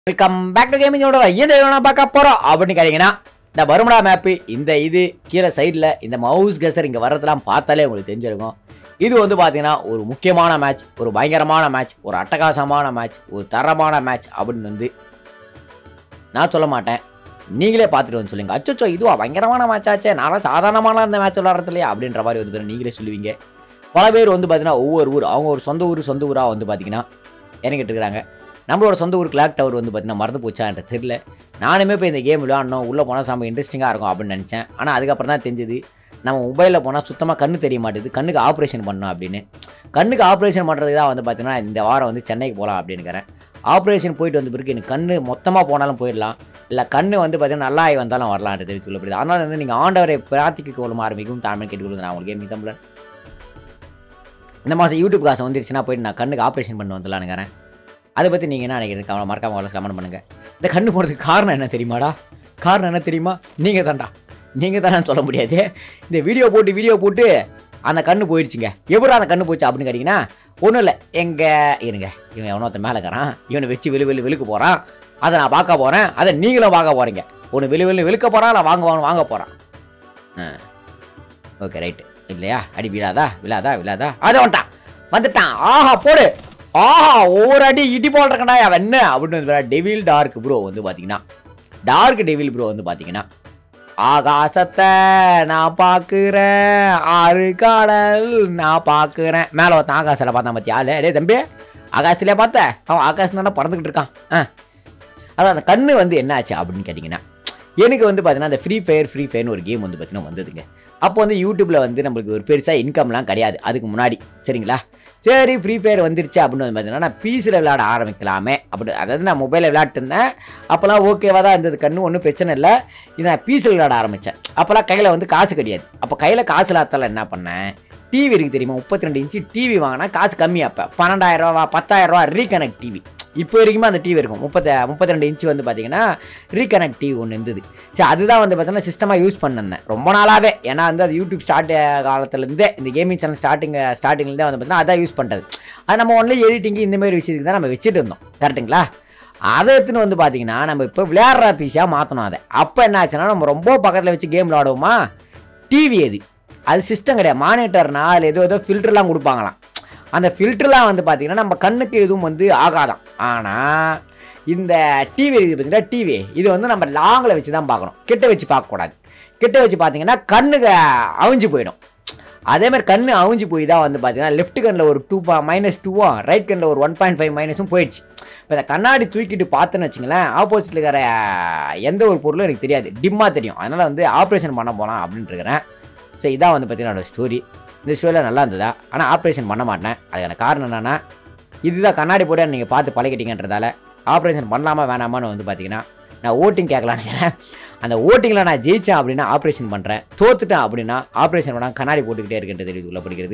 Welcome back to கேமிங்கோட எந்த நான் பார்க்க போகிறோம் அப்படின்னு கேட்டிங்கன்னா இந்த பருமடா மேப்பு இந்த இது கீழே சைடில் இந்த மவுஸ் கெசர் இங்கே வர்றதெல்லாம் பார்த்தாலே உங்களுக்கு தெரிஞ்சிருக்கும் இது வந்து பார்த்தீங்கன்னா ஒரு முக்கியமான மேட்ச் ஒரு பயங்கரமான மேட்ச் ஒரு அட்டகாசமான மேட்ச் ஒரு தரமான மேட்ச் அப்படின்னு வந்து நான் சொல்ல மாட்டேன் நீங்களே பார்த்துட்டு வந்து சொல்லுங்க அச்சோ இதுவா பயங்கரமான மேட்ச் ஆச்சே நான் சாதாரணமான அந்த மேட்ச் விளாட்றதுலையே அப்படின்ற மாதிரி வந்து பாத்தீங்கன்னா நீங்களே சொல்லுவீங்க பல பேர் வந்து பார்த்தீங்கன்னா ஒவ்வொரு ஊர் அவங்க ஒரு சொந்த ஊர் சொந்த ஊராக வந்து பார்த்தீங்கன்னா இறங்கிட்டு இருக்கிறாங்க நம்மளோட சொந்த ஊர் கிளாக் டவர் வந்து பார்த்தீங்கன்னா மறந்து போச்சான்ற தெரியல நானுமே இப்போ இந்த கேம் விளையாடணும் உள்ளே போனால் செம்ம இன்ட்ரெஸ்டிங்காக இருக்கும் அப்படின்னு நினச்சேன் ஆனால் அதுக்கப்புறம் தான் தெரிஞ்சது நம்ம மொபைலில் போனால் சுத்தமாக கண்ணு தெரிய மாட்டேது கண்ணுக்கு ஆப்ரேஷன் பண்ணணும் அப்படின்னு கண்ணுக்கு ஆப்ரேஷன் பண்ணுறதுக்கு தான் வந்து பார்த்தீங்கன்னா இந்த வாரம் வந்து சென்னைக்கு போகலாம் அப்படின்னுக்கிறேன் ஆப்ரேஷன் போயிட்டு வந்த பிறகு எனக்கு கண்ணு மொத்தமாக போனாலும் போயிடலாம் இல்லை கண்ணு வந்து பார்த்தீங்கன்னா நல்லா ஆகி வந்தாலும் வரலான்ட்டு தெரிவித்து சொல்லப்படுது அதனால் வந்து நீங்கள் ஆண்டவரை பிரார்த்திக்க கொள்ளும் ஆரம்பிக்கும் தாழ்மை கேட்டுக்கொள்வது நான் உங்களுக்கு கேமி தமிழன் இந்த மாதம் யூடியூப் காசு வந்துருச்சுன்னா போயிட்டு நான் கண்ணுக்கு ஆப்ரேஷன் பண்ணி வந்துடலான்னுக்கிறேன் அதை பற்றி நீங்கள் என்ன நினைக்கிறீங்க கவலை மறக்காம வரல கமெண்ட் பண்ணுங்கள் இந்த கண்ணு போகிறதுக்கு காரணம் என்ன தெரியுமாடா காரணம் என்ன தெரியுமா நீங்கள் தான்டா நீங்கள் தானே சொல்ல முடியாது இந்த வீடியோ போட்டு வீடியோ போட்டு அந்த கண்ணு போயிடுச்சுங்க எப்படி அந்த கண்ணு போச்சு அப்படின்னு கேட்டிங்கன்னா ஒன்றும் இல்லை எங்கே இருங்க இவன் எவனோ மேலே இருக்கிறான் இவனை வச்சு வெளு வெளு வெளுக்க போகிறான் அதை நான் பார்க்க போகிறேன் அதை நீங்களும் பார்க்க போகிறீங்க ஒன்று வெளு வெளு வெளுக்க போகிறான் நான் வாங்க வாங்க வாங்க போகிறான் ஆ ஓகே ரைட்டு இல்லையா அடி விழாதா விழாதா விழாதா அதை வந்துட்டான் வந்துட்டான் ஆஹா போடு ஆஹா ஒவ்வொரு அடி இடி போடுறக்கடா அவன் என்ன அப்படின்னு வந்து டெவில் டார்க் ப்ரோ வந்து பார்த்தீங்கன்னா டார்க் டெவில் ப்ரோ வந்து பார்த்தீங்கன்னா ஆகாசத்தை நான் பார்க்குறேன் ஆறு கடல் நான் பார்க்குறேன் மேலே ஒருத்தன் ஆகாசத்தில் பார்த்தா பற்றி ஆளு டே தம்பி ஆகாசத்திலே பார்த்த அவன் ஆகாசம் தானே பறந்துக்கிட்டு இருக்கான் ஆ அதான் அந்த கண்ணு வந்து என்ன ஆச்சு அப்படின்னு கேட்டிங்கன்னா எனக்கு வந்து பார்த்தீங்கன்னா அந்த ஃப்ரீ ஃபயர் ஃப்ரீ ஃபயர்னு ஒரு கேம் வந்து பார்த்தீங்கன்னா வந்ததுங்க அப்போ வந்து யூடியூப்பில் வந்து நம்மளுக்கு ஒரு பெருசாக இன்கம்லாம் கிடையாது அதுக்கு முன்னாடி சரிங்களா சரி ஃப்ரீ ஃபயர் வந்துருச்சு அப்படின்னு வந்து பார்த்தீங்கன்னா நான் பீஸில் விளையாட ஆரம்பிக்கலாமே அப்படி அதாவது நான் மொபைலில் விளையாட்டு இருந்தேன் அப்போல்லாம் ஓகேவாக தான் இருந்தது கண்ணு ஒன்றும் பிரச்சனை இல்லை இது நான் பீஸில் விளையாட ஆரம்பித்தேன் அப்போல்லாம் கையில் வந்து காசு கிடையாது அப்போ கையில் காசு இல்லாதால என்ன பண்ணேன் டிவி இருக்குது தெரியுமா முப்பத்தி ரெண்டு இன்ச்சு டிவி வாங்கினா காசு கம்மி அப்போ பன்னெண்டாயிரம் ரூபா பத்தாயிரம் ரூபா ரீகனெக்ட் டிவி இப்போ வரைக்குமே அந்த டிவி இருக்கும் முப்பத்த முப்பத்தி ரெண்டு இன்ச்சு வந்து பார்த்தீங்கன்னா ரீகனெக்ட் டிவி ஒன்று இருந்தது சரி அதுதான் வந்து பார்த்தீங்கன்னா சிஸ்டமாக யூஸ் பண்ணிருந்தேன் ரொம்ப நாளாகவே ஏன்னா வந்து அது யூடியூப் ஸ்டார்ட் காலத்துலேருந்தே இந்த கேமிங் சேனல் ஸ்டார்டிங் ஸ்டார்டிங்லேருந்தே வந்து பார்த்தீங்கன்னா அதான் யூஸ் பண்ணுறது அது நம்ம ஒன்லி எடிட்டிங் இந்த மாதிரி விஷயத்துக்கு தான் நம்ம வச்சுட்டு இருந்தோம் கரெக்டுங்களா அதை எடுத்துன்னு வந்து பார்த்தீங்கன்னா நம்ம இப்போ விளையாடுற பீஸாக மாற்றணும் அதை அப்போ என்ன ஆச்சுன்னா நம்ம ரொம்ப பக்கத்தில் வச்சு கேம் விளாடுவோமா டிவி அது அது சிஸ்டம் கிடையாது மானிட்டர்னா அதில் ஏதோ ஏதோ ஃபில்டர்லாம் கொடுப்பாங்களாம் அந்த ஃபில்டர்லாம் வந்து பார்த்தீங்கன்னா நம்ம கண்ணுக்கு எதுவும் வந்து ஆகாதான் ஆனால் இந்த டிவி இருக்குது பார்த்தீங்கன்னா டிவி இது வந்து நம்ம லாங்கில் வச்சு தான் பார்க்கணும் கிட்ட வச்சு பார்க்கக்கூடாது கிட்ட வச்சு பார்த்தீங்கன்னா கண்ணுக்கு அவிஞ்சு போயிடும் அதே மாதிரி கண்ணு அவிஞ்சு போய் தான் வந்து பார்த்தீங்கன்னா லெஃப்ட் கண்ணில் ஒரு டூ பா மைனஸ் டூவும் ரைட் கண்ணில் ஒரு ஒன் பாயிண்ட் ஃபைவ் மைனஸும் போயிடுச்சு இப்போ இந்த கண்ணாடி தூக்கிட்டு பார்த்தேன்னு வச்சுங்களேன் ஆப்போசிட்டில் இருக்கிற எந்த ஒரு பொருளும் எனக்கு தெரியாது டிம்மாக தெரியும் அதனால் வந்து ஆப்ரேஷன் பண்ண போகலாம் அப்படின்ட்டு இருக்கிறேன் ஸோ இதான் வந்து பார்த்தீங்கன்னா என்னோட ஸ்டோரி இந்த ஸ்டோரியில் நல்லா இருந்ததா ஆனால் ஆப்ரேஷன் பண்ண மாட்டேன் அதுக்கான காரணம் என்னென்னா இதுதான் கண்ணாடி போட்டு நீங்கள் பார்த்து பழகிட்டீங்கன்றதால ஆப்ரேஷன் பண்ணலாமா வேணாமான்னு வந்து பார்த்தீங்கன்னா நான் ஓட்டிங் கேட்கலான்னு நினைக்கிறேன் அந்த ஓட்டிங்கில் நான் ஜெயித்தேன் அப்படின்னா ஆப்ரேஷன் பண்ணுறேன் தோத்துட்டேன் அப்படின்னா ஆப்ரேஷன் பண்ணால் கண்ணாடி போட்டுக்கிட்டே இருக்கின்ற தெரிவித்து கொள்ளப்படுகிறது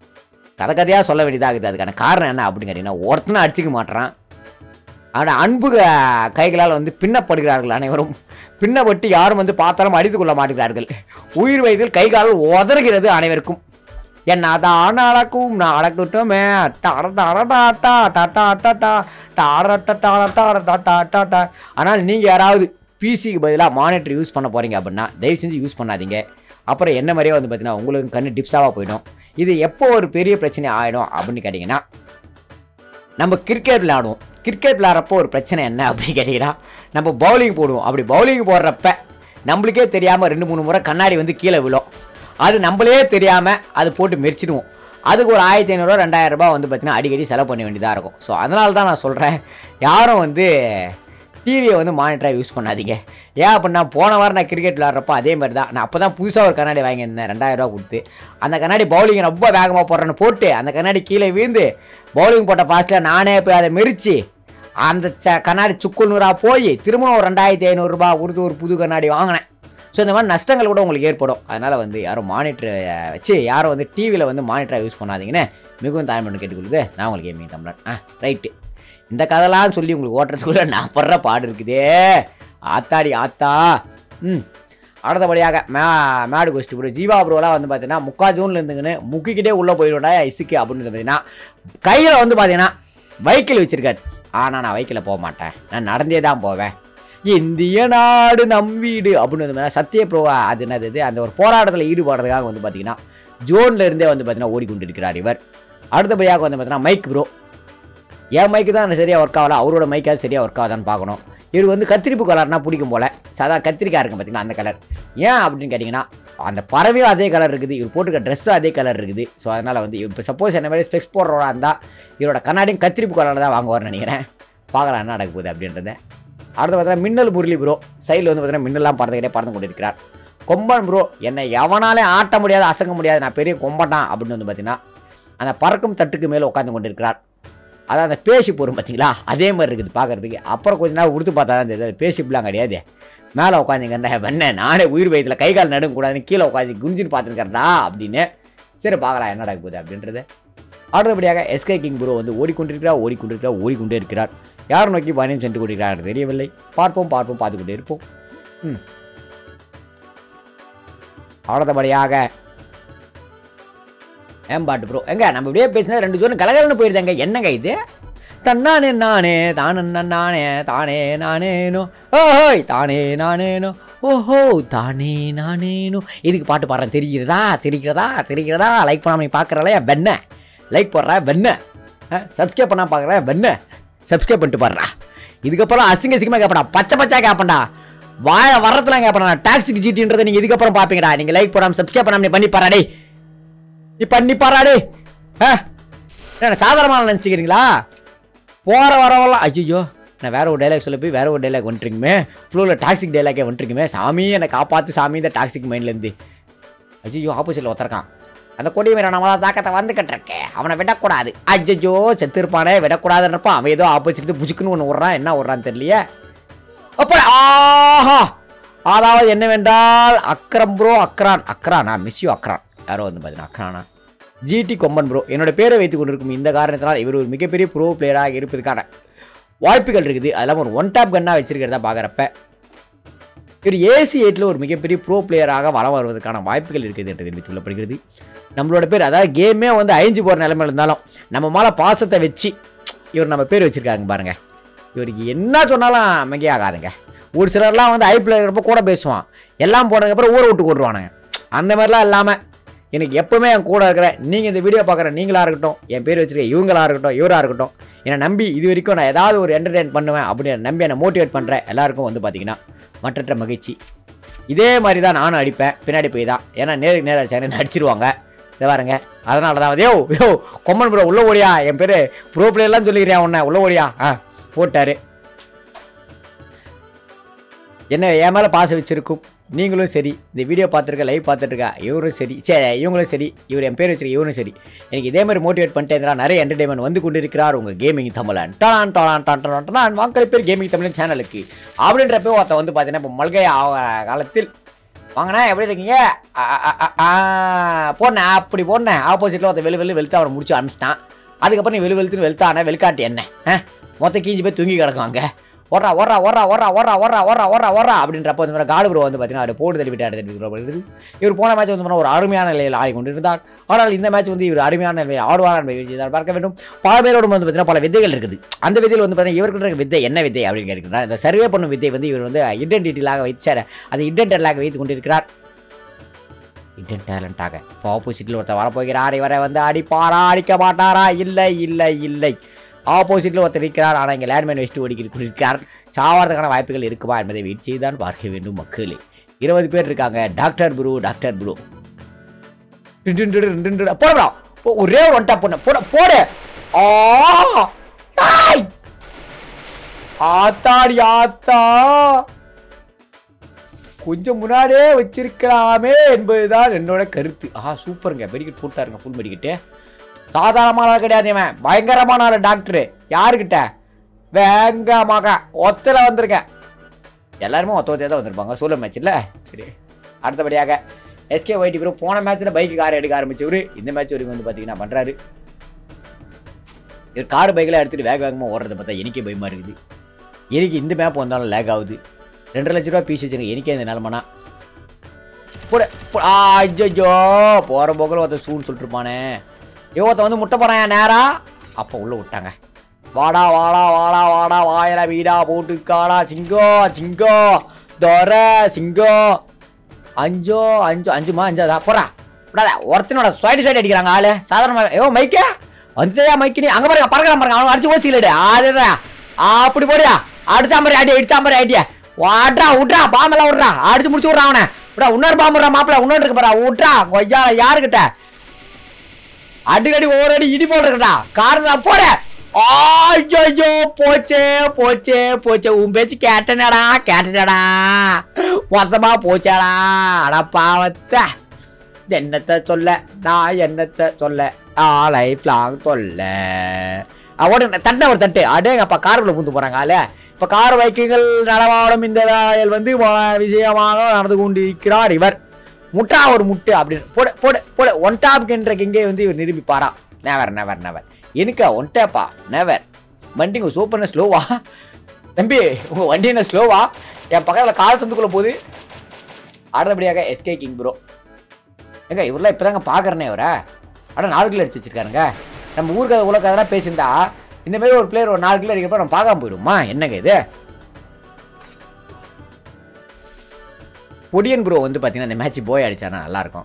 கதை கதையாக சொல்ல வேண்டியதாகுது அதுக்கான காரணம் என்ன அப்படின்னு கேட்டிங்கன்னா ஒருத்தனை அடிச்சிக்க மாட்டேறான் ஆனால் அன்பு க- கைகளால் வந்து பின்னப்படுகிறார்கள் அனைவரும் பின்னப்பட்டு யாரும் வந்து பார்த்தாலும் அடித்து கொள்ள மாட்டேங்கிறார்கள் உயிர் வயதில் கை கால் உதறுகிறது அனைவருக்கும் என்னதான் நடக்கும் நடக்கட்டுமே டார டார டாட்டா டாட்டா டாட்டா டார டார டார டாட்டா டாட்டா ஆனால் நீங்கள் யாராவது பிசிக்கு பதிலாக மானிட்டர் யூஸ் பண்ண போகிறீங்க அப்படின்னா தயவு செஞ்சு யூஸ் பண்ணாதீங்க அப்புறம் என்ன மாதிரியே வந்து பார்த்தீங்கன்னா உங்களுக்கு கண்ணு டிப்ஸாவாக போயிடும் இது எப்போ ஒரு பெரிய பிரச்சனை ஆகிடும் அப்படின்னு கேட்டிங்கன்னா நம்ம கிரிக்கெட் விளையாடுவோம் கிரிக்கெட் விளையாடுறப்போ ஒரு பிரச்சனை என்ன அப்படின்னு கேட்டிங்கன்னா நம்ம பவுலிங் போடுவோம் அப்படி பவுலிங் போடுறப்ப நம்மளுக்கே தெரியாமல் ரெண்டு மூணு முறை கண்ணாடி வந்து கீழே விழும் அது நம்மளே தெரியாமல் அது போட்டு மெரிச்சிடுவோம் அதுக்கு ஒரு ஆயிரத்தி ஐநூறுரூவா ரெண்டாயிரம் ரூபாய் வந்து பார்த்தீங்கன்னா அடிக்கடி செலவு பண்ண வேண்டியதாக இருக்கும் ஸோ அதனால தான் நான் சொல்கிறேன் யாரும் வந்து டிவியை வந்து மானிட்டராக யூஸ் பண்ணாதீங்க ஏன் அப்படின்னா போன வாரம் நான் கிரிக்கெட் விளாட்றப்போ அதே மாதிரி தான் நான் அப்போ தான் புதுசாக ஒரு கண்ணாடி வாங்கியிருந்தேன் ரெண்டாயிரம் ரூபா கொடுத்து அந்த கண்ணாடி பவுலிங் ரொம்ப வேகமாக போடுறேன்னு போட்டு அந்த கண்ணாடி கீழே வீழ்ந்து பவுலிங் போட்ட ஃபாஸ்ட்டில் நானே போய் அதை மெரிச்சு அந்த ச கண்ணாடி சுக்குள் நூறாக போய் திரும்பவும் ஒரு ரெண்டாயிரத்தி ஐநூறுரூபா கொடுத்து ஒரு புது கண்ணாடி வாங்கினேன் ஸோ இந்த மாதிரி நஷ்டங்கள் கூட உங்களுக்கு ஏற்படும் அதனால் வந்து யாரும் மானிட்டர் வச்சு யாரும் வந்து டிவியில் வந்து மானிட்டராக யூஸ் பண்ணாதீங்கன்னு மிகவும் தாய்மொழி கேட்டுக்கொள்ளுது நான் உங்களுக்கு கேமிங் தமிழன் ஆ ரைட்டு இந்த கதைலாம் சொல்லி உங்களுக்கு ஓட்டுறதுக்குள்ள நான் படுற பாடு இருக்குதே ஆத்தாடி ஆத்தா ம் அடுத்தபடியாக மே மேடு கொஸ்ட் ப்ரோ ஜீவா ப்ரோலாம் வந்து பார்த்தீங்கன்னா முக்கா ஜூனில் இருந்துங்கன்னு முக்கிக்கிட்டே உள்ளே போயிடும்டா இசுக்கு அப்படின்னு வந்து பார்த்தீங்கன்னா கையில் வந்து பார்த்தீங்கன்னா வைக்கிள் வச்சிருக்காரு ஆனால் நான் வைக்கல போக மாட்டேன் நான் நடந்தே தான் போவேன் இந்திய நாடு நம் வீடு அப்படின்னு வந்து பார்த்தீங்கன்னா சத்திய ப்ரோ அது என்னது இது? அந்த ஒரு போராட்டத்தில் ஈடுபடுறதுக்காக வந்து பார்த்தீங்கன்னா ஜோன்ல இருந்தே வந்து பார்த்தீங்கன்னா ஓடிக்கொண்டிருக்கிறார் இவர் அடுத்தபடியாக வந்து பார்த்தீங்கன்னா மைக் ப்ரோ என் மைக்கு தான் சரியாக ஒர்க் ஆகல அவரோட மைக்காவது சரியாக ஒர்க் ஆகுதான்னு பார்க்கணும் இவர் வந்து கத்திரிப்பு கலர்னா பிடிக்கும் போல சாதா கத்திரிக்காய் இருக்கும் பார்த்தீங்கன்னா அந்த கலர் ஏன் அப்படின்னு கேட்டிங்கன்னா அந்த பறவையும் அதே கலர் இருக்குது இவர் போட்டுக்க ட்ரெஸ்ஸும் அதே கலர் இருக்குது ஸோ அதனால் வந்து இப்போ சப்போஸ் என்ன மாதிரி ஸ்பெக்ஸ் போடுறவரா இருந்தால் இவரோட கண்ணாடியும் கத்திரிப்பு கலரில் தான் வாங்குவார்னு நினைக்கிறேன் பார்க்கலாம் என்ன நடக்க போகுது அப்படின்றத அடுத்து பார்த்தீங்கன்னா மின்னல் முரளி ப்ரோ சைடில் வந்து பார்த்தீங்கன்னா மின்னல்லாம் பறந்துக்கிட்டே பறந்து கொண்டிருக்கிறார் கொம்பன் ப்ரோ என்னை எவனாலே ஆட்ட முடியாது அசங்க முடியாது நான் பெரிய கொம்பட்டான் அப்படின்னு வந்து பார்த்தீங்கன்னா அந்த பறக்கும் தட்டுக்கு மேலே உட்காந்து கொண்டிருக்கிறார் அதான் அந்த பேசி போடும் பார்த்தீங்களா அதே மாதிரி இருக்குது பார்க்கறதுக்கு அப்புறம் கொஞ்ச நேரம் உடுத்து பார்த்தா தான் தெரியுது அது பேசிப்பெலாம் கிடையாது மேலே உட்காந்துங்க வெண்ண நானே உயிர் வயத்தில் கை கால் நடுங்க கூடாதுன்னு கீழே உட்காந்து குஞ்சின்னு பார்த்துருக்கறடா அப்படின்னு சரி பார்க்கலாம் என்ன நடக்க போகுது அப்படின்றது அடுத்தபடியாக எஸ்கே கிங் ப்ரோ வந்து ஓடிக்கொண்டிருக்கிறார் ஓடிக்கொண்டிருக்கிறார் ஓடிக்கொண்டே இருக்கிறார் யார் நோக்கி பயணம் சென்று கொண்டிருக்கிறார் தெரியவில்லை பார்ப்போம் பார்ப்போம் பார்த்து கொண்டே இருப்போம் ம் அடுத்தபடியாக ஏம்பாட்டு ப்ரோ எங்க நம்ம இப்படியே பேசினா ரெண்டு ஜோன் கலகலன்னு போயிருந்தாங்க என்னங்க இது தன்னானே நானே தானே நானே தானே நானேனோ ஓஹோய் தானே நானேனோ ஓஹோ தானே நானேனோ இதுக்கு பாட்டு பாடுறேன் தெரிகிறதா தெரிகிறதா தெரிகிறதா லைக் பண்ணாம நீ பார்க்குறல வெண்ண லைக் போடுற வெண்ண சப்ஸ்கிரைப் பண்ணா பார்க்குற வெண்ண சப்ஸ்கிரைப் பண்ணிட்டு பாடுறா இதுக்கப்புறம் அசிங்க அசிங்கமாக கேட்படா பச்சை பச்சா கேட்பேன்டா வாழ வர்றதுலாம் கேட்பேன் டாக்ஸிக் ஜிடின்றதை நீங்கள் இதுக்கப்புறம் பார்ப்பீங்கடா நீங்கள் லைக் போடாமல் சப்ஸ்கிரைப் பண்ணாம நீ பண்ணி பாரா டேய் நீ பண்ணி பாராடே ஆ என்ன சாதாரணமாக நினச்சிக்கிறீங்களா போகிற வரவெல்லாம் ஐயோ நான் வேற ஒரு டைலாக் சொல்ல போய் வேற ஒரு டைலாக் வந்துட்டுருக்குமே ஃப்ளோவில் டாக்ஸிக் டைலாக்கே வந்துட்டுருக்குமே சாமி என்னை காப்பாற்று சாமி இந்த டாக்ஸிக் மைண்ட்லேருந்து ஐயோ ஆப்போசிட்டில் ஒருத்தருக்கான் அந்த கொடி மீற நம்மளா தாக்கத்தை வந்துக்கிட்டு இருக்கேன் அவனை விடக்கூடாது ஐயோ செத்துருப்பானே விடக்கூடாதுன்றப்ப அவன் ஏதோ ஆப்போசிட் புச்சுக்குன்னு ஒன்று விட்றான் என்ன விட்றான்னு தெரியலையே அப்புறம் ஆஹா அதாவது என்னவென்றால் அக்ரம் ப்ரோ அக்ரான் அக்ரானா மிஸ் யூ அக்ரான் யாரோ வந்து பார்த்தீங்கன்னா அக்ரானா ஜிடி கொம்பன் ப்ரோ என்னோட பேரை வைத்துக் கொண்டிருக்கும் இந்த காரணத்தினால் இவர் ஒரு மிகப்பெரிய ப்ரோ பிளேயராக இருப்பதுக்கான வாய்ப்புகள் இருக்குது அதெல்லாம் ஒரு ஒன் டாப் கன்னாக வச்சிருக்கிறதா பார்க்குறப்ப இவர் ஏசி எயிட்டில் ஒரு மிகப்பெரிய ப்ரோ பிளேயராக வளம் வருவதற்கான வாய்ப்புகள் இருக்குது என்று தெரிவித்துக் கொள்ளப்படுகிறது நம்மளோட பேர் அதாவது கேமே வந்து அழிஞ்சு போகிற நிலைமையில் இருந்தாலும் நம்ம மேலே பாசத்தை வச்சு இவர் நம்ம பேர் வச்சுருக்காங்க பாருங்கள் இவருக்கு என்ன சொன்னாலும் அமைதியே ஆகாதுங்க ஒரு சிலர்லாம் வந்து ஐபிஎல் இருக்கிறப்ப கூட பேசுவான் எல்லாம் போனதுக்கப்புறம் ஊரை விட்டு கொண்டுருவானுங்க அந்த மாதிரிலாம் இல்லாமல் எனக்கு எப்பவுமே என் கூட இருக்கிற நீங்கள் இந்த வீடியோ பார்க்குற நீங்களாக இருக்கட்டும் என் பேர் வச்சிருக்க இவங்களா இருக்கட்டும் இவராக இருக்கட்டும் என்னை நம்பி இது வரைக்கும் நான் ஏதாவது ஒரு என்டர்டெயின் பண்ணுவேன் அப்படின்னு நம்பி என்னை மோட்டிவேட் பண்ணுற எல்லாருக்கும் வந்து பார்த்தீங்கன்னா மற்றற்ற மகிழ்ச்சி இதே மாதிரி தான் நானும் அடிப்பேன் பின்னாடி போய் தான் ஏன்னா நேருக்கு நேரம் சேனல் அடிச்சிருவாங்க இதை பாருங்க அதனால தான் யோ யோ கொம்மன் ப்ரோ உள்ள ஓடியா என் பேர் ப்ரோ பிளேயர்லாம் சொல்லிக்கிறியா உன்னை உள்ள ஓடியா ஆ போட்டாரு என்ன என் மேலே பாசம் வச்சிருக்கும் நீங்களும் சரி இந்த வீடியோ பார்த்துருக்க லைவ் பார்த்துருக்கா இவரும் சரி சரி இவங்களும் சரி இவர் என் பேர் வச்சிருக்க இவரும் சரி எனக்கு இதே மாதிரி மோட்டிவேட் பண்ணிட்டே இருந்தா நிறைய என்டர்டைன்மெண்ட் வந்து கொண்டு இருக்கிறார் உங்கள் கேமிங் தமிழன் don don don don don மக்கள் பேர் கேமிங் தமிழன் சேனலுக்கு அப்படின்றப்ப ஒருத்த வந்து பார்த்தீங்கன்னா இப்போ மல்கை ஆக காலத்தில் வாங்கண்ணா எப்படி இருக்கீங்க ஆ, ஆ, ஆ, ஆ, போனேன் அப்படி போனேன் ஆப்போசிட்டில் ஒருத்த வெளி வெளி வெளுத்து அவனை முடிச்சு அனுப்பிச்சிட்டான் அதுக்கப்புறம் நீ வெளி வெளுத்துன்னு வெளுத்தானே வெளிக்காட்டி என்ன ஆ, மொத்த கீஞ்சி போய் தூங்கி கிடக்கும் அங்கே ஓடுறா ஓடுறா ஓடுறா ஓடுறா ஓடுறா ஓடுறா ஓடுறா ஓடுறா ஓடுறா அப்படின்றப்ப வந்து காடு ப்ரோ வந்து பார்த்தீங்கன்னா அவர் போட்டு தள்ளி விட்டு எடுத்து இவர் போன மேட்ச் வந்து பார்த்தீங்கன்னா ஒரு அருமையான நிலையில் ஆடி கொண்டிருந்தார் ஆனால் இந்த மேட்ச் வந்து இவர் அருமையான நிலையில் ஆடுவார் என்பதை இதை பார்க்க வேண்டும் பல பேரோட வந்து பார்த்தீங்கன்னா பல வித்தைகள் இருக்குது அந்த வித்தையில் வந்து பார்த்தீங்கன்னா இவர்கிட்ட இருக்க வித்தை என்ன வித்தை அப்படின்னு கேட்கிறார் இந்த சர்வே பண்ணும் வித்தை வந்து இவர் வந்து ஐடென்டிட்டிலாக வைத்து சார் அது ஐடென்டலாக வைத்து கொண்டிருக்கிறார் இடன் டேலண்டாக இப்போ ஆப்போசிட்டில் ஒருத்தர் வரப்போகிறார் இவரை வந்து அடிப்பாரா அடிக்க மாட்டாரா இல்லை இல்லை இல்லை ஆப்போசிட்டில் ஒருத்தர் இருக்கிறார் ஆனால் இங்கே லேண்ட்மேன் வச்சுட்டு ஓடிக்கிட்டு கொண்டிருக்கிறார் சாவறதுக்கான வாய்ப்புகள் இருக்குமா என்பதை வெயிட் செய்து தான் பார்க்க வேண்டும் மக்களே இருபது பேர் இருக்காங்க டாக்டர் ப்ரோ டாக்டர் ப்ரோ போடா ஒரே ஒரு ஒன்டா பொண்ணு போட போடு ஆ ஆய்! ஆத்தாடி ஆத்தா கொஞ்சம் முன்னாடியே வச்சிருக்கலாமே என்பதுதான் என்னோட கருத்து ஆ சூப்பருங்க மெடிக்கெட் போட்டாருங்க ஃபுல் மெடிக்கெட்டு சாதாரணமான ஆள் கிடையாது இவன் பயங்கரமான ஆள் டாக்டரு யாருக்கிட்ட வேங்கமாக ஒத்தல வந்திருக்கேன் எல்லாருமே ஒத்த ஒத்தையாக தான் வந்திருப்பாங்க சோலோ மேட்ச் இல்லை சரி அடுத்தபடியாக எஸ்கே ஒயிட்டி ப்ரோ போன மேட்ச்சில் பைக்கு கார் எடுக்க ஆரம்பிச்சவர் இந்த மேட்ச் வரைக்கும் வந்து பார்த்தீங்கன்னா பண்ணுறாரு இவர் கார் பைக்கெல்லாம் எடுத்துகிட்டு வேக வேகமாக ஓடுறத பார்த்தா எனக்கே பயமாக இருக்குது எனக்கு இந்த மேப் வந்தாலும் லேக் ஆகுது ரெண்டரை லட்ச ரூபா பீஸ் வச்சிருங்க எனக்கே இந்த நிலமனா போட ஐயோ போகிற போக்கில் ஒருத்தர் சூன்னு சொல்லிட்டு இருப்பானே இவன் ஒருத்தன் வந்து முட்டை போகிறான் நேரா அப்போ உள்ளே விட்டாங்க வாடா வாடா வாடா வாடா வாயில வீடா போட்டுக்காடா சிங்கம் சிங்கம் தொர சிங்கம் அஞ்சோ அஞ்சு அஞ்சுமா அஞ்சாதா போடா விடாத ஒருத்தனோட சைடு சைடு அடிக்கிறாங்க ஆளு சாதாரண ஐயோ மைக்கே வந்துச்சா மைக்கு நீ அங்க பாருங்க பறக்கலாம் பாருங்க அவன் அடிச்சு ஓச்சிக்கலடே அதுதான் அப்படி போடியா அடிச்சா மாதிரி அடி அடிச்சா மாதிரி ஐடியா வாட்றா விட்றா பாம்பெல்லாம் விட்றா அடிச்சு முடிச்சு விட்றா அவனை விடா இன்னொரு பாம்பு விட்றா மாப்பிள்ள இன்னொரு இருக்கு பாரா விட்றா கொய்யா யாருக்கிட்ட அடிக்கடி ஒவ்வொரு அடி இடி போட்டுருக்கா கார் தான் போட ஐயோ போச்சே போச்சே போச்சே உன் பேச்சு கேட்டனடா கேட்டனடா மொத்தமா போச்சாடா அட பாவத்தை என்னத்தை சொல்ல நான் என்னத்தை சொல்ல நான் லைஃப் லாங் சொல்ல ஓடு தட்டை ஒரு தட்டு அடேங்கப்பா காருக்குள்ள பூந்து போறாங்க ஆளு இப்ப கார் வைக்கிங்கள் நடமாடும் இந்த ராயல் வந்து வ- விஷயமாக நடந்து கொண்டிருக்கிறார் இவர் முட்டா ஒரு முட்டு அப்படின்னு போடு போடு போடு ஒன் டாப் என்ற கிங்கே வந்து இவர் நிரூபிப்பாரா நெவர் நெவர் நெவர் எனக்கா ஒன் டேப்பா நெவர் வண்டி உங்க சூப்பர்னு ஸ்லோவா தம்பி உங்க வண்டி என்ன ஸ்லோவா என் பக்கத்துல கார் சந்துக்குள்ள போகுது அடுத்தபடியாக எஸ்கே கிங் ப்ரோ ஏங்க இவரெல்லாம் இப்போதாங்க பார்க்குறேனே இவரை அட நாலு கிலோ அடிச்சு வச்சிருக்காருங்க நம்ம ஊருக்கு உலக அதெல்லாம் பேசியிருந்தா இந்த மாதிரி ஒரு பிளேயர் ஒரு நாலு கிலோ அடிக்கிறப்ப நம்ம பார்க்காம போயிடுமா என்னங்க இது பொடியன் ப்ரோ வந்து பார்த்தீங்கன்னா இந்த மேட்ச் போய் அடிச்சாருன்னா நல்லாயிருக்கும்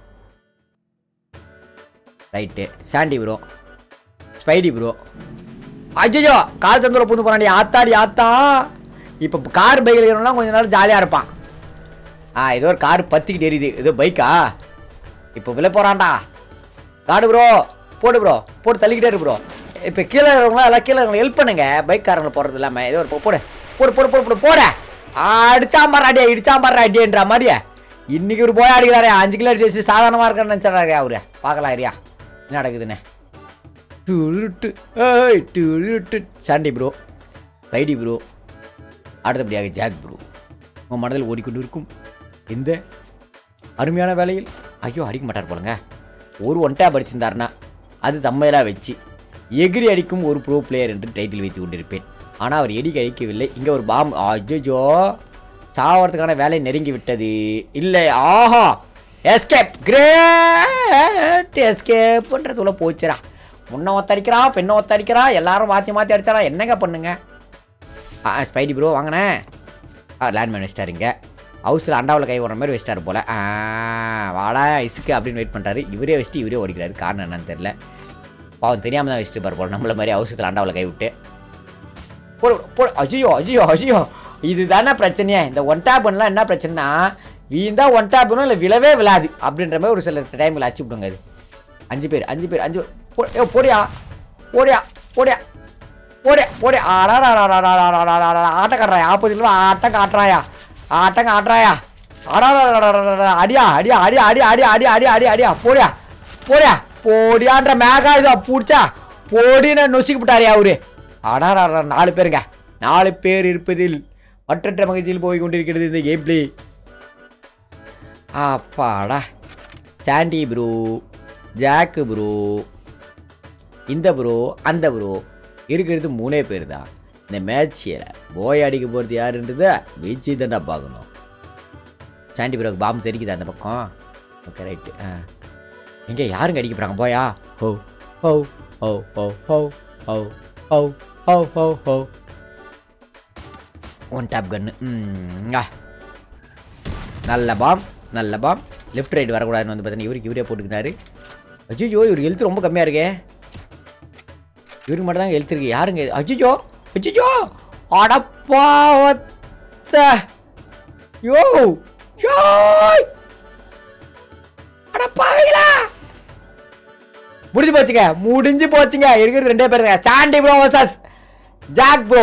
right Sandy bro Spidey bro அஜயோ கால் சந்தூரில் புது போனாடி ஆத்தாடி ஆத்தா இப்போ கார் பைக்கில் இருக்கிறவங்களாம் கொஞ்ச நேரம் ஜாலியாக இருப்பான் ஆ ஏதோ ஒரு கார் பத்திக்கிட்டு எரியுது ஏதோ பைக்கா இப்போ விழ போகிறான்டா காடு ப்ரோ போடு ப்ரோ போட்டு தள்ளிக்கிட்டே இரு ப்ரோ இப்போ கீழே இருக்கிறவங்களாம் எல்லாம் கீழே இருக்கிறவங்க ஹெல்ப் பண்ணுங்க பைக் காரங்களை போடுறது இல்லாமல் ஏதோ ஒரு போ- போடு போடு போடு போடு போடு போட அடிச்சாம்பார் அடியா இடிச்சாம்பார் அடியன்ற மாதிரியே இன்னைக்கு ஒரு போய் அடிக்கிறாரே அஞ்சு கிலோ அடிச்சு வச்சு சாதாரணமாக இருக்கான்னு நினச்சிட்றாரு அவரு பார்க்கலாம் ஏரியா என்ன நடக்குதுன்னு துருட்டு ஏய் துருட்டு சாண்டி ப்ரோ ரைடி ப்ரோ அடுத்தபடியாக ஜாக் ப்ரோ உங்கள் மனதில் ஓடிக்கொண்டு இருக்கும் இந்த அருமையான வேலையில் ஐயோ அடிக்க மாட்டார் போலங்க ஒரு ஒன் டேப் அடிச்சிருந்தாருன்னா அது தம்மையெல்லாம் வச்சு எகிரி அடிக்கும் ஒரு ப்ரோ பிளேயர் என்று டைட்டில் வைத்து கொண்டிருப்பேன் ஆனால் அவர் எடிக்க அடிக்கவில்லை இங்கே ஒரு பாம் அஜ்ஜோ சாவறதுக்கான வேலை நெருங்கி விட்டது இல்லை ஆஹா எஸ்கேப் கிரேட் எஸ்கேப்ன்றதுல போச்சுடா முன்ன ஒத்தடிக்கிறா பெண்ணை ஒத்தடிக்கிறா எல்லாரும் மாற்றி மாற்றி அடிச்சாரா என்னங்க பண்ணுங்க ஆ ஸ்பைடி ப்ரோ வாங்கினே ஆ லேண்ட்மேன் வச்சிட்டாருங்க ஹவுஸில் அண்டாவில் கை விடுற மாதிரி வச்சிட்டாரு போல ஆ வாடா இசுக்கு அப்படின்னு வெயிட் பண்ணுறாரு இவரே வச்சுட்டு இவரே ஓடிக்கிறாரு காரணம் என்னன்னு தெரியல பாவம் தெரியாமல் தான் வச்சுட்டு பாரு போல நம்மள மாதிரி ஹவுஸில் அண்டாவில் கை விட்டு போடு போடு அஜியோ அஜியோ அஜியோ இதுதானே பிரச்சனையே இந்த ஒன் டேப்லாம் என்ன பிரச்சனைனா வீந்தா ஒன் டேப்னும் இல்லை விழவே விழாது அப்படின்ற மாதிரி ஒரு சில டைமில் அச்சு விடுங்க அது அஞ்சு பேர் அஞ்சு பேர் அஞ்சு போ ஏ போடியா போடியா போடியா போடியா போடியா ஆடா ஆட்டக்காடுறாயா ஆப்போசிட்ல ஆட்டம் காட்டுறாயா ஆட்டம் காட்டுறாயா அடா அடியா அடியா அடியா அடியா அடியா அடியா அடியா அடியா அடியா போடியா போடியா போடியான்ற மேகா இதா பிடிச்சா போடின்னு நொசிக்கு விட்டாரியா அவரு அடா நாலு பேருங்க நாலு பேர் இருப்பதில் மற்றற்ற மகிழ்ச்சியில் போய் கொண்டிருக்கிறது இந்த கேம் பிளே அப்பாடா சாண்டி ப்ரோ ஜாக்கு ப்ரோ இந்த ப்ரோ அந்த ப்ரோ இருக்கிறது மூணே பேர் தான் இந்த மேட்ச்சில் போய் அடிக்க போகிறது யாருன்றத வச்சு தான்டா பார்க்கணும் சாண்டி ப்ரோக்கு பாம்பு தெரிக்குதா அந்த பக்கம் ஓகே ரைட்டு ஆ எங்கே யாருங்க அடிக்க போகிறாங்க போயா ஹோ ஹோ ஹோ ஹோ ஹோ ஹோ ஹோ ஹோ ஹோ ஹோ ஒன் டாப் கன்னு ம் ஆ நல்ல பாம் நல்ல பாம் லெஃப்ட் ரைட் வரக்கூடாதுன்னு வந்து பார்த்தீங்கன்னா இவருக்கு இவரே போட்டுக்கிட்டாரு அஜிஜோ இவர் எழுத்து ரொம்ப கம்மியாக இருக்கே இவருக்கு மட்டும் தான் எழுத்து இருக்கு யாருங்க அஜிஜோ அஜிஜோ அடப்பாவத்த யோ யோ அடப்பாவீங்களா முடிஞ்சு போச்சுங்க முடிஞ்சு போச்சுங்க இருக்கிறது ரெண்டே பேருங்க Sandy bro versus Jack bro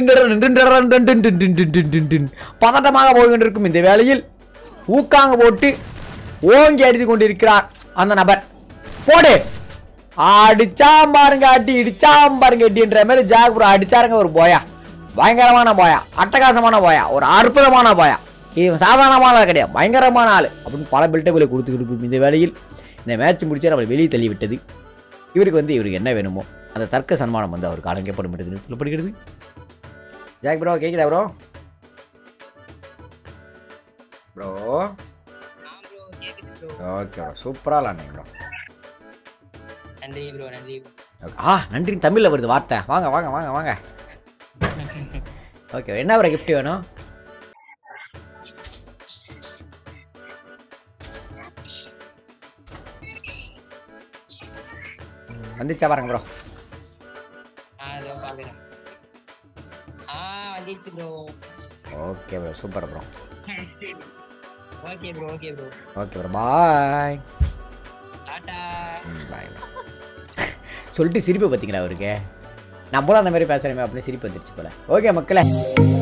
பதட்டமாக போய் கொண்டிருக்கும் இந்த வேளையில் ஊக்காங்க போட்டு ஓங்கி அடித்து கொண்டிருக்கிறார் அந்த நபர் போடு அடிச்சாம் பாருங்க அடி இடிச்சாம் பாருங்க அடின்ற மாதிரி ஜாக் ப்ரோ அடிச்சாருங்க ஒரு போயா பயங்கரமான போயா அட்டகாசமான போயா ஒரு அற்புதமான போயா இவன் சாதாரணமான ஆள் கிடையாது பயங்கரமான ஆள் அப்படின்னு பல பில்டபிளை கொடுத்துக்கிட்டு இருக்கும் இந்த வேளையில் இந்த மேட்ச் முடிச்சு நம்மளை வெளியே தள்ளி விட்டது இவருக்கு வந்து இவருக்கு என்ன வேணுமோ அந்த தர்க்க சன்மானம் வந்து அவருக்கு அலங்கப்படும் என்று சொல்லப்படுகிறது ஜாக் ப்ரோ கேக்குதா ப்ரோ ப்ரோ ஆ ப்ரோ கேக்குது ப்ரோ ஓகே ப்ரோ சூப்பராக விளாண்டீங்க ப்ரோ நன்றி ப்ரோ நன்றி ஆ நன்றி தமிழில் வருது வார்த்தை வாங்க வாங்க வாங்க வாங்க ஓகே என்ன ஒரு gift வேணும் வந்துச்சா பாருங்க ப்ரோ ஆ இதோ பாக்குறேன் ஆ வந்துச்சு bro okay bro super bro okay bro okay bro okay bro bye tata bye சொல்லிட்டு சிரிப்பு பார்த்தீங்களா அவருக்கு நம்மளும் அந்த மாதிரி பேசுகிறேமே அப்படின்னு சிரிப்பு வந்துருச்சு போல ஓகே மக்களே